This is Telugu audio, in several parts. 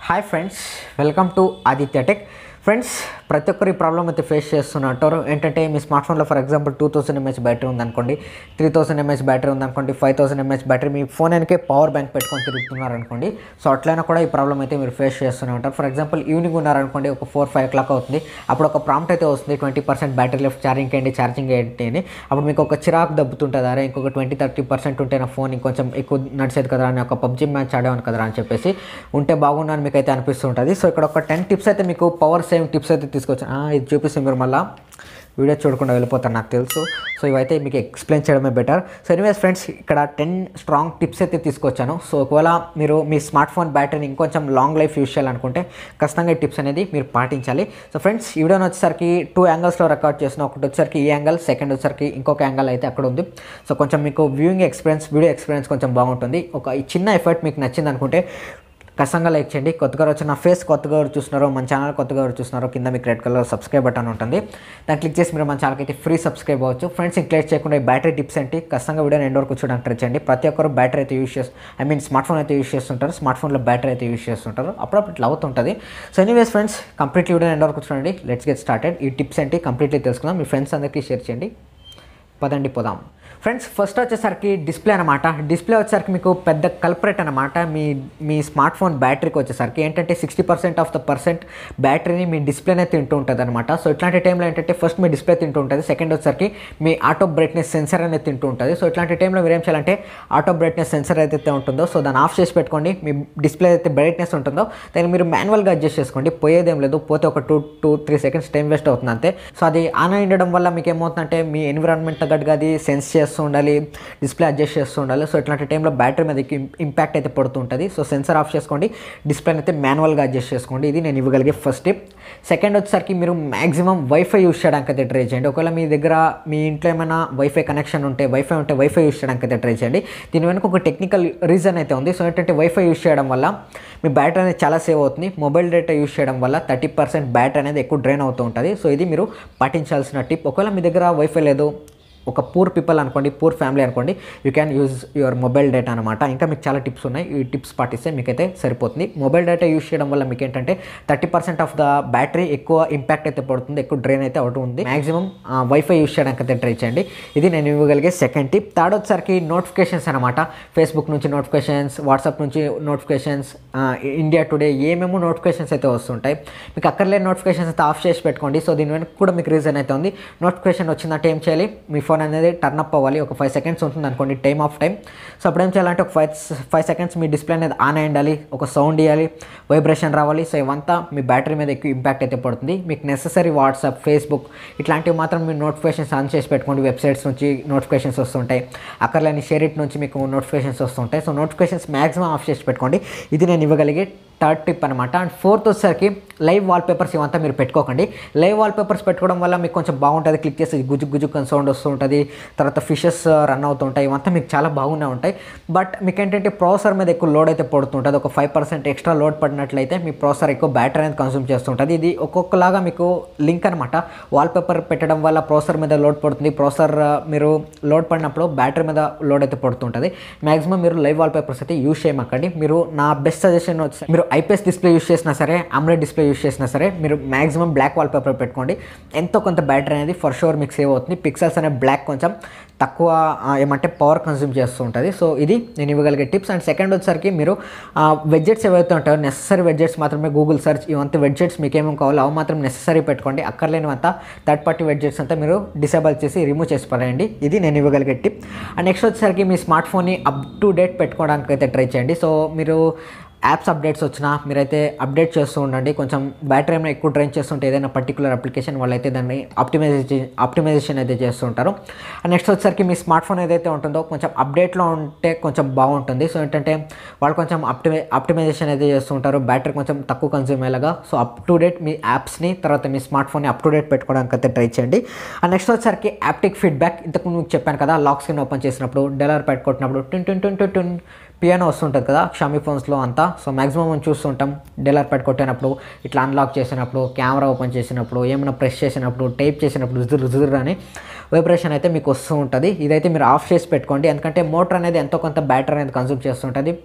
hi friends welcome to Aditya tech friends ప్రతి ఒక్కరు ఈ ప్రాబ్లం అయితే ఫేస్ చేస్తున్నట్టారు ఏంటంటే మీ స్మార్ట్ ఫోన్లో for example two thousand mAh battery ఉందనుకోండి త్రీ థౌసండ్ ఎంహెచ్ బ్యాటరీ ఉందనుకోండి ఫైవ్ థౌసండ్ ఎంహెచ్ బ్యాటరీ మీ ఫోన్ వెనకే పవర్ బ్యాంక్ పెట్టుకొని తిరుగుతున్నారు అనుకోండి సో అట్లయినా కూడా ఈ ప్రాబ్లం అయితే మీరు ఫేస్ చేస్తూనే ఉంటారు ఫర్ ఎగ్జాంపుల్ ఈవినింగ్ ఉన్నారనుకోండి ఒక ఫోర్ ఫైవ్ ఓ క్లాక్ అవుతుంది అప్పుడు ఒక ప్రాంప్ట్ అయితే వస్తుంది twenty percent battery left charging ఏంటి ఛార్జింగ్ ఏంటి అని అప్పుడు మీకు ఒక చిరాకు దబ్బుతుంటుంది అరే ఇంకొక ట్వంటీ థర్టీ పర్సెంట్ ఉంటే నా ఫోన్ ఇంకొంచెం ఎక్కువ నడిచేది కదా అని ఒక పబ్జీ మ్యాచ్ ఆడేవాను కదా అని చెప్పేసి ఉంటే బాగుందని మీకు అయితే అనిపిస్తుంటుంది సో ఇక్కడ ఒక టెన్ టిప్స్ అయితే మీకు పవర్ సేవింగ్ టిప్స్ అయితే తీసుకొచ్చాను ఆ, ఇది చూపిస్తే మీరు మళ్ళీ వీడియో చూడకుండా వెళ్ళిపోతారు నాకు తెలుసు సో ఇవైతే మీకు ఎక్స్ప్లెయిన్ చేయడమే బెటర్ సో ఎనీవేస్ ఫ్రెండ్స్ ఇక్కడ టెన్ స్ట్రాంగ్ టిప్స్ అయితే తీసుకొచ్చాను సో ఒకవేళ మీరు మీ స్మార్ట్ ఫోన్ బ్యాటరీని ఇంకొంచెం లాంగ్ లైఫ్ యూస్ చేయాలనుకుంటే ఖచ్చితంగా ఈ టిప్స్ అనేది మీరు పాటించాలి సో ఫ్రెండ్స్ ఈ వీడియోని వచ్చేసరికి టూ యాంగిల్స్లో రికార్డ్ చేసిన ఒకటి వచ్చేసరికి ఈ యాంగిల్ సెకండ్ వచ్చేసరికి ఇంకొక యాంగిల్ అయితే అక్కడ ఉంది సో కొంచెం మీకు వ్యూయింగ్ ఎక్స్పీరియన్స్ వీడియో ఎక్స్పీరియన్స్ కొంచెం బాగుంటుంది ఒక ఈ చిన్న ఎఫర్ట్ మీకు నచ్చింది అనుకుంటే ఖచ్చితంగా లైక్ చేయండి కొత్తగా వచ్చిన నా ఫేస్ కొత్తగా ఎవరు చూస్తున్నారో మన ఛానల్ కొత్తగా ఎవరు చూస్తున్నారో కింద మీకు రెడ్ కలర్ సబ్స్క్రైబ్ బటన్ ఉంటుంది దాన్ని క్లిక్ చేసి మీరు మన ఛానల్కి అయితే ఫ్రీ సబ్స్క్రైబ్ అవ్వచ్చు ఫ్రెండ్స్ ఇంక్లేట్ చేయకుండా ఈ బ్యాటరీ టిప్స్ ఏంటి ఖచ్చితంగా వీడియోని ఎండ్ వరకు చూడడానికి ట్రై చేయండి ప్రతి ఒక్కరు బ్యాటరీ అయితే యూస్ చేస్తారు ఐ మీన్ స్మార్ట్ ఫోన్ అయితే యూస్ చేస్తుంటారు స్మార్ట్ ఫోన్లో బ్యాటరీ అయితే యూస్ చేస్తుంటారు అప్పుడప్పుడు ఇట్లా అవుతుంటుంది so anyways friends complete video end వరకు చూడండి లెట్స్ గెట్ స్టార్టెడ్ ఈ టిప్స్ ఏంటి కంప్లీట్లీ తెలుసుకుందాం మీ ఫ్రెండ్స్ అందరికీ షేర్ చేయండి పదండి పోదాం ఫ్రెండ్స్ ఫస్ట్ వచ్చేసరికి డిస్ప్లే అనమాట డిస్ప్లే వచ్చేసరికి మీకు పెద్ద కల్పరేట్ అనమాట మీ మీ స్మార్ట్ ఫోన్ బ్యాటరీకి వచ్చేసరికి ఏంటంటే sixty percent of the percent బ్యాటరీని మీ డిస్ప్లేనే తింటూ ఉంటుంది అనమాట సో ఇట్లాంటి టైంలో ఏంటంటే ఫస్ట్ మీ డిస్ప్లే తింటూ ఉంటుంది సెకండ్ వచ్చేసరికి మీ ఆటో బ్రైట్నెస్ సెన్సర్ అనేది తింటూ ఉంటుంది సో ఇట్లాంటి టైంలో మీరు ఏం చేయాలంటే ఆటో బ్రైట్నెస్ సెన్సర్ అయితే ఉంటుందో సో దాన్ని ఆఫ్ చేసి పెట్టుకోండి మీ డిస్ప్లే అయితే బ్రైట్నెస్ ఉంటుందో దాన్ని మీరు మాన్యువల్గా అడ్జస్ట్ చేసుకోండి పోయేదేం లేదు పోతే ఒక two two three seconds time waste అవుతుంది అంతే సో అది ఆన్ అయి ఉండడం వల్ల మీకు ఏమవుతుందంటే మీ ఎన్విరాన్మెంట్ తగ్గట్టుగా అది సెన్స్ చేస్తూ ఉండాలి డిస్ప్లే అడ్జస్ట్ చేస్తూ ఉండాలి సో ఇట్లాంటి టైంలో బ్యాటరీ మీద ఇంపాక్ట్ అయితే పడుతూ ఉంటుంది సో సెన్సర్ ఆఫ్ చేసుకోండి డిస్ప్లేని అయితే మాన్యువల్గా అడ్జస్ట్ చేసుకోండి ఇది నేను ఇవ్వగలిగే ఫస్ట్ టిప్ సెకండ్ వచ్చేసరికి మీరు మాక్సిమం వైఫై యూస్ చేయడానికి అయితే ట్రై చేయండి ఒకవేళ మీ దగ్గర మీ ఇంట్లో ఏమైనా వైఫై కనెక్షన్ ఉంటే వైఫై ఉంటే వైఫై యూస్ చేయడానికి అయితే ట్రై చేయండి దీని వెనుక ఒక టెక్నికల్ రీజన్ అయితే ఉంది సో ఏంటంటే వైఫై యూస్ చేయడం వల్ల మీ బ్యాటరీ అనేది చాలా సేవ్ అవుతుంది మొబైల్ డేటా యూస్ చేయడం వల్ల థర్టీ పర్సెంట్ బ్యాటరీ అనేది ఎక్కువ డ్రైన్ అవుతూ ఉంటుంది సో ఇది మీరు పాటించాల్సిన టిప్ ఒకవేళ మీ దగ్గర వైఫై లేదు ఒక పూర్ పీపుల్ అనుకోండి పూర్ ఫ్యామిలీ అనుకోండి you can use your mobile data అనమాట ఇంకా మీకు చాలా టిప్స్ ఉన్నాయి ఈ టిప్స్ పాటిస్తే మీకైతే సరిపోతుంది మొబైల్ డేటా యూస్ చేయడం వల్ల మీకు ఏంటంటే thirty percent of the battery ఎక్కువ ఇంపాక్ట్ అయితే పడుతుంది ఎక్కువ డ్రైన్ అయితే అవుతుంది మాక్సిమం వైఫై యూస్ చేయడానికి అయితే ట్రై చేయండి ఇది నేను ఇవ్వగలిగే సెకండ్ టిప్ థర్డ్ వచ్చేసరికి నోటిఫికేషన్స్ అనమాట ఫేస్బుక్ నుంచి నోటిఫికేషన్స్ వాట్సాప్ నుంచి నోటిఫికేషన్స్ ఇండియా టుడే ఏమేమో నోటిఫికేషన్స్ అయితే వస్తుంటాయి మీకు అక్కర్లేని నోటిఫికేషన్స్ అయితే ఆఫ్ చేసి పెట్టుకోండి సో దీని వెనక కూడా మీకు రీజన్ అయితే ఉంది నోటిఫికేషన్ వచ్చిందంటే ఏం చేయాలి మీ ఫోన్ అనేది టర్న్ అప్ అవ్వాలి ఒక ఫైవ్ సెకండ్స్ ఉంటుంది అనుకోండి టైమ్ ఆఫ్ టైం సో అప్పుడు ఏం చేయాలంటే ఒక ఫైవ్ ఫైవ్ సెకండ్స్ మీ డిస్ప్లే అనేది ఆన్ అయి ఉండాలి ఒక సౌండ్ ఇవ్వాలి వైబ్రేషన్ రావాలి సో ఇవంతా మీ బ్యాటరీ మీద ఎక్కువ ఇంపాక్ట్ అయితే పడుతుంది మీకు నెససరీ వాట్సాప్ ఫేస్బుక్ ఇట్లాంటివి మాత్రం మీరు నోటిఫికేషన్స్ ఆన్ చేసి పెట్టుకోండి వెబ్సైట్స్ నుంచి నోటిఫికేషన్స్ వస్తుంటాయి అక్కర్లేని షేరిట్ నుంచి మీకు నోటిఫికేషన్స్ వస్తుంటాయి సో నోటిఫికేషన్స్ మ్యాక్సిమం ఆఫ్ చేసి పెట్టుకోండి ఇది నేను ఇవ్వగలిగే థర్డ్ టిప్ అనమాట అండ్ ఫోర్త్ వచ్చేసరికి లైవ్ వాల్పేపర్స్ ఇవంతా మీరు పెట్టుకోకండి లైవ్ వాల్పేపర్స్ పెట్టుకోవడం వల్ల మీకు కొంచెం బాగుంటుంది క్లిక్ చేసి గుజుక్ గుజుక్ అని సౌండ్ వస్తూ ఉంటుంది తర్వాత ఫిషెస్ రన్ అవుతుంటాయి ఇవంతా మీకు చాలా బాగునే ఉంటాయి బట్ మీకు ఏంటంటే ప్రాసెసర్ మీద ఎక్కువ లోడ్ అయితే పడుతుంటుంది ఒక ఫైవ్ పర్సెంట్ ఎక్స్ట్రా లోడ్ పడినట్లయితే మీ ప్రాసెసర్ ఎక్కువ బ్యాటరీ అనేది కన్సూమ్ చేస్తుంటుంది ఇది ఒక్కొక్కలాగా మీకు లింక్ అనమాట వాల్పేపర్ పెట్టడం వల్ల ప్రాసెసర్ మీద లోడ్ పడుతుంది ప్రాసెసర్ మీరు లోడ్ పడినప్పుడు బ్యాటరీ మీద లోడ్ అయితే పడుతుంటుంది మాక్సిమం మీరు లైవ్ వాల్పేపర్స్ అయితే యూస్ చేయమక్కండి మీరు నా బెస్ట్ సజెషన్ వచ్చి మీరు ఐపీఎస్ డిస్ప్లే యూస్ చేసినా సరే అమ్లెట్ డిస్ప్లే యూస్ చేసినా సరే మీరు మాక్సిమం బ్లాక్ వాల్పేపర్ పెట్టుకోండి ఎంతో కొంత బ్యాటరీ అనేది ఫర్ షూర్ మీకు సేవ్ అవుతుంది పిక్సెల్స్ అనే బ్లాక్ కొంచెం తక్కువ ఆ, ఏమంటే పవర్ కన్జ్యూమ్ చేస్తూ ఉంటుంది సో ఇది నేను ఇవ్వగలిగే టిప్స్ అండ్ సెకండ్ వచ్చేసరికి మీరు వెడ్జెట్స్ ఏవైతే ఉంటాయో నెససరీ వెడ్జెట్స్ మాత్రమే గూగుల్ సెర్చ్ ఇవంతా వెడ్జెట్స్ మీకు ఏమేమి కావాలో అవి మాత్రం నెససరీ పెట్టుకోండి అక్కర్లేనివంతా థర్డ్ పార్టీ వెడ్జెట్స్ అంతా మీరు డిసేబుల్ చేసి రిమూవ్ చేసి పడేయండి ఇది నేను ఇవ్వగలిగే టిప్ అండ్ నెక్స్ట్ వచ్చేసరికి మీ స్మార్ట్ ఫోన్ని అప్ టు డేట్ పెట్టుకోవడానికి అయితే ట్రై చేయండి సో మీరు యాప్స్ అప్డేట్స్ వచ్చినా మీరైతే అప్డేట్ చేస్తూ ఉండండి కొంచెం బ్యాటరీ ఏమైనా ఎక్కువ డ్రైన్ చేస్తుంటే ఏదైనా పర్టికులర్ అప్లికేషన్ వాళ్ళైతే దాన్ని ఆప్టిమైజేషన్ ఆప్టిమైజేషన్ అయితే చేస్తుంటారు అండ్ నెక్స్ట్ వచ్చేసరికి మీ స్మార్ట్ ఫోన్ ఏదైతే ఉంటుందో కొంచెం అప్డేట్లో ఉంటే కొంచెం బాగుంటుంది సో ఏంటంటే వాళ్ళు కొంచెం ఆప్టిమై ఆప్టిమైజేషన్ అయితే చేస్తుంటారు బ్యాటరీ కొంచెం తక్కువ కన్జ్యూమ్ అయ్యేలాగా సో అప్ టు డేట్ మీ యాప్స్ని తర్వాత మీ స్మార్ట్ ఫోన్ని అప్ టు డేట్ పెట్టుకోవడానికి అయితే ట్రై చేయండి అండ్ నెక్స్ట్ వచ్చేసరికి యాప్టిక్ ఫీడ్బ్యాక్ ఇంతకు ముందు మీకు చెప్పాను కదా లాక్ స్క్రీన్ ఓపెన్ చేసినప్పుడు డెలర్ పెట్టుకుంటున్నప్పుడు టిన్ టిన్ టిన్ టిన్ టిన్ పియానో వస్తుంటుంది కదా షామీ ఫోన్స్లో అంతా సో మ్యాక్సిమం మనం చూస్తుంటాం డెలర్ పెట్టి కొట్టినప్పుడు ఇట్లా అన్లాక్ చేసినప్పుడు కెమెరా ఓపెన్ చేసినప్పుడు ఏమైనా ప్రెస్ చేసినప్పుడు టైప్ చేసినప్పుడు రుజురు రుజురు అని వైబ్రేషన్ అయితే మీకు వస్తూ ఉంటుంది ఇదైతే మీరు ఆఫ్ చేసి పెట్టుకోండి ఎందుకంటే మోటార్ అనేది ఎంతో కొంత బ్యాటరీ అనేది కన్సూమ్ చేస్తుంటుంది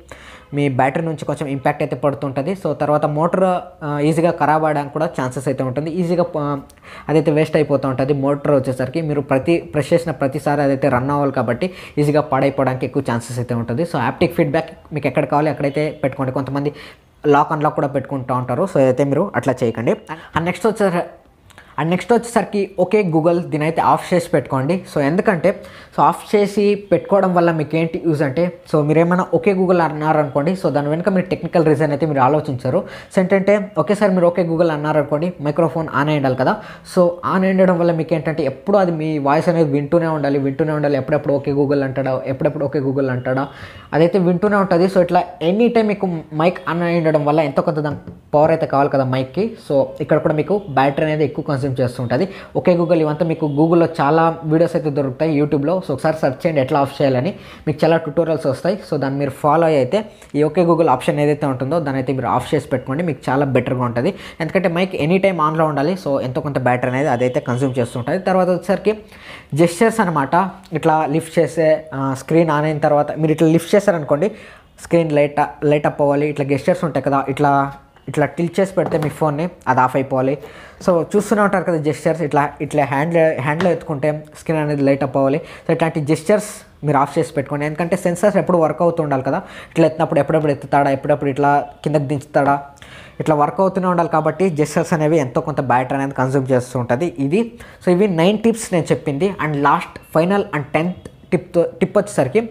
మీ బ్యాటరీ నుంచి కొంచెం ఇంపాక్ట్ అయితే పడుతుంటుంది సో తర్వాత మోటార్ ఈజీగా ఖరాబ్ అవడానికి కూడా ఛాన్సెస్ అయితే ఉంటుంది ఈజీగా ఆ, అదైతే వేస్ట్ అయిపోతూ ఉంటుంది మోటార్ వచ్చేసరికి మీరు ప్రతి ప్రెస్ చేసిన ప్రతిసారి అదైతే రన్ అవ్వాలి కాబట్టి ఈజీగా పాడైపోవడానికి ఎక్కువ ఛాన్సెస్ అయితే ఉంటుంది సో యాప్టిక్ ఫీడ్బ్యాక్ మీకు ఎక్కడ కావాలి అక్కడైతే పెట్టుకోండి కొంతమంది లాక్ అన్లాక్ కూడా పెట్టుకుంటూ ఉంటారు సో అయితే మీరు అట్లా చేయకండి అండ్ నెక్స్ట్ వచ్చే అండ్ నెక్స్ట్ వచ్చేసరికి ఓకే గూగుల్ దీని అయితే ఆఫ్ చేసి పెట్టుకోండి సో ఎందుకంటే సో ఆఫ్ చేసి పెట్టుకోవడం వల్ల మీకు ఏంటి యూజ్ అంటే సో మీరు ఏమైనా ఓకే గూగుల్ అన్నారనుకోండి సో దాని వెనుక మీరు టెక్నికల్ రీజన్ అయితే మీరు ఆలోచించారు సో ఏంటంటే ఒకేసారి మీరు ఓకే గూగుల్ అన్నారనుకోండి మైక్రోఫోన్ ఆన్ అయ్యి ఉండాలి కదా సో ఆన్ అయ్యి ఉండడం వల్ల మీకు ఏంటంటే ఎప్పుడు అది మీ వాయిస్ అనేది వింటూనే ఉండాలి వింటూనే ఉండాలి ఎప్పుడెప్పుడు ఓకే గూగుల్ అంటాడా ఎప్పుడెప్పుడు ఓకే గూగుల్ అంటాడా అదైతే వింటూనే ఉంటుంది సో ఇట్లా ఎనీ టైం మీకు మైక్ ఆన్ అయ్యి ఉండడం వల్ల ఎంతో కొంత దాని పవర్ అయితే కావాలి కదా మైక్కి సో ఇక్కడ కూడా మీకు బ్యాటరీ అనేది ఎక్కువ కన్స్యూమ్ చేస్తుంటుంది ఓకే గూగుల్ ఇవంతా మీకు గూగుల్లో చాలా వీడియోస్ అయితే దొరుకుతాయి యూట్యూబ్లో సో ఒకసారి సెర్చ్ చేయండి ఎట్లా ఆఫ్ చేయాలని మీకు చాలా ట్యూటోరియల్స్ వస్తాయి సో దాన్ని మీరు ఫాలో అయ్యి అయితే ఈ ఓకే గూగుల్ ఆప్షన్ ఏదైతే ఉంటుందో దాన్ని అయితే మీరు ఆఫ్ చేసి పెట్టుకోండి మీకు చాలా బెటర్గా ఉంటుంది ఎందుకంటే మైక్ ఎనీ టైం ఆన్లో ఉండాలి సో ఎంతో కొంత బ్యాటరీ అనేది అదైతే కన్స్యూమ్ చేస్తుంటుంది తర్వాత వచ్చేసరికి జెస్చర్స్ అనమాట ఇట్లా లిఫ్ట్ చేసే స్క్రీన్ ఆన్ అయిన తర్వాత మీరు ఇట్లా లిఫ్ట్ చేశారనుకోండి స్క్రీన్ లైట్ లైట్ అప్ అవ్వాలి ఇట్లా గెస్టర్స్ ఉంటాయి కదా ఇట్లా ఇట్లా టిల్ట్ చేసి పెడితే మీ ఫోన్ని అది ఆఫ్ అయిపోవాలి సో చూస్తూనే ఉంటారు కదా జెస్చర్స్ ఇట్లా ఇట్లా హ్యాండ్ హ్యాండ్లో ఎత్తుకుంటే స్క్రీన్ అనేది లైట్ అప్ అవ్వాలి సో ఇట్లాంటి జెస్చర్స్ మీరు ఆఫ్ చేసి పెట్టుకోండి ఎందుకంటే సెన్సర్స్ ఎప్పుడు వర్క్ అవుతూ ఉండాలి కదా ఇట్లా ఎత్తినప్పుడు ఎప్పుడెప్పుడు ఎత్తుతాడా ఎప్పుడెప్పుడు ఇట్లా కిందకి దించుతాడా ఇట్లా వర్క్ అవుతూనే ఉండాలి కాబట్టి జెస్చర్స్ అనేవి ఎంతో కొంత బ్యాటరీ అనేది కన్జ్యూమ్ చేస్తూ ఉంటుంది ఇది సో ఇవి నైన్ టిప్స్ నేను చెప్పింది and last final and tenth tip tip వచ్చేసరికి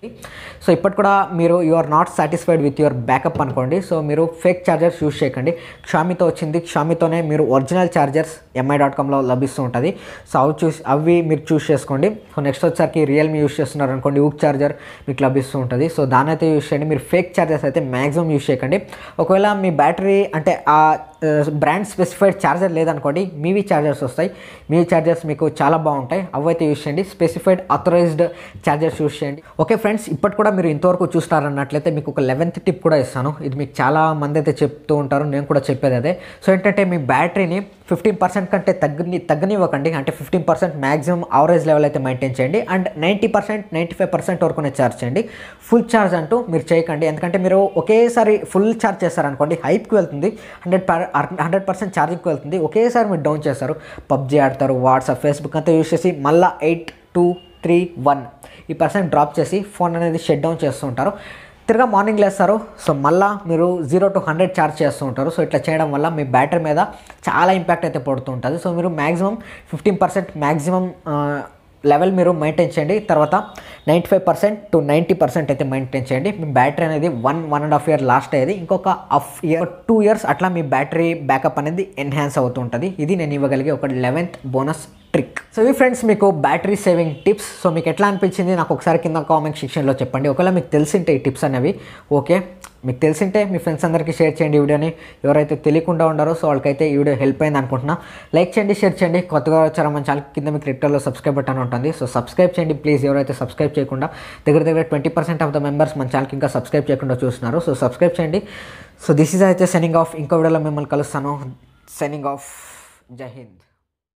సో ఇప్పటి కూడా మీరు you are not satisfied with your backup అనుకోండి సో మీరు ఫేక్ ఛార్జర్స్ యూస్ చేయకండి క్షామితో వచ్చింది క్షామితోనే మీరు ఒరిజినల్ ఛార్జర్స్ ఎంఐ డాట్ కామ్లో లభిస్తూ ఉంటుంది సో అవి చూసి అవి మీరు చూస్ చేసుకోండి సో నెక్స్ట్ వచ్చేసరికి రియల్మీ యూస్ చేస్తున్నారు అనుకోండి ఊక్ ఛార్జర్ మీకు లభిస్తూ ఉంటుంది సో దాని అయితే యూస్ చేయండి మీరు ఫేక్ ఛార్జర్స్ అయితే మ్యాక్సిమం యూస్ చేయకండి ఒకవేళ మీ బ్యాటరీ అంటే ఆ బ్రాండ్ స్పెసిఫైడ్ ఛార్జర్ లేదనుకోండి మీవి ఛార్జర్స్ వస్తాయి మీ ఛార్జర్స్ మీకు చాలా బాగుంటాయి అవైతే యూస్ చేయండి స్పెసిఫైడ్ అథరైజ్డ్ ఛార్జర్స్ యూస్ చేయండి ఓకే ఫ్రెండ్స్ ఇప్పటి కూడా మీరు ఇంతవరకు చూస్తారన్నట్లయితే మీకు ఒక లెవెన్త్ టిప్ కూడా ఇస్తాను ఇది మీకు చాలా మంది అయితే చెప్తూ ఉంటారు నేను కూడా చెప్పేది అదే సో ఏంటంటే మీ బ్యాటరీని ఫిఫ్టీన్ పర్సెంట్ కంటే తగ్గని తగ్గనివ్వకండి అంటే fifteen percent maximum average level అయితే మెయింటైన్ చేయండి and ninety percent ninety five percent వరకునే ఛార్జ్ చేయండి ఫుల్ ఛార్జ్ అంటూ మీరు చేయకండి ఎందుకంటే మీరు ఒకేసారి ఫుల్ ఛార్జ్ చేస్తారనుకోండి హైప్కి వెళ్తుంది హండ్రెడ్ పర్ హండ్రెడ్ పర్సెంట్ ఛార్జింగ్కి వెళ్తుంది ఒకేసారి మీరు డౌన్ చేస్తారు పబ్జీ ఆడతారు వాట్సాప్ ఫేస్బుక్ అంతా యూస్ చేసి మళ్ళీ ఎయిట్ టూ త్రీ వన్ ఈ పర్సెంట్ డ్రాప్ చేసి ఫోన్ అనేది షట్ డౌన్ చేస్తూ ఉంటారు తిరగా మార్నింగ్ లేస్తారు సో మళ్ళీ మీరు జీరో టు హండ్రెడ్ ఛార్జ్ చేస్తూ ఉంటారు సో ఇట్లా చేయడం వల్ల మీ బ్యాటరీ మీద చాలా ఇంపాక్ట్ అయితే పడుతూ ఉంటుంది సో మీరు maximum fifteen percent maximum level మీరు మెయింటైన్ చేయండి తర్వాత ninety five percent to ninety percent అయితే మెయింటైన్ చేయండి మీ బ్యాటరీ అనేది one one and half year last అయ్యేది ఇంకొక హాఫ్ ఇయర్ టూ ఇయర్స్ అట్లా మీ బ్యాటరీ బ్యాకప్ అనేది ఎన్హాన్స్ అవుతూ ఉంటుంది ఇది నేను ఇవ్వగలిగే ఒక లెవెన్త్ బోనస్ ట్రిక్ సో ఇవి ఫ్రెండ్స్ మీకు బ్యాటరీ సేవింగ్ టిప్స్ సో మీకు ఎట్లా అనిపించింది నాకు ఒకసారి కింద కామెంట్ సెక్షన్లో చెప్పండి ఒకవేళ మీకు తెలిసింటే ఈ టిప్స్ అనేవి ఓకే మీకు తెలిసింటే మీ ఫ్రెండ్స్ అందరికీ షేర్ చేయండి ఈ వీడియోని ఎవరైతే తెలియకుండా ఉండారో సో వాళ్ళకైతే ఈ వీడియో హెల్ప్ అయింది అనుకుంటున్నా లైక్ చేయండి షేర్ చేయండి కొత్తగా వచ్చారో మన ఛానల్ కింద మీకు రిటర్లో సబ్స్క్రైబ్ బటన్ ఉంటుంది సో సబ్స్క్రైబ్ చేయండి ప్లీజ్ ఎవరైతే సబ్స్క్రైబ్ చేయకుండా దగ్గర దగ్గర twenty percent of the members మన ఛానల్కి ఇంకా సబ్స్క్రైబ్ చేయకుండా చూస్తున్నారు సో సబ్స్క్రైబ్ చేయండి సో దిస్ ఈజ్ అయితే సెనింగ్ ఆఫ్ ఇంకో వీడియోలో మిమ్మల్ని కలుస్తాను సెనింగ్ ఆఫ్ జై హింద్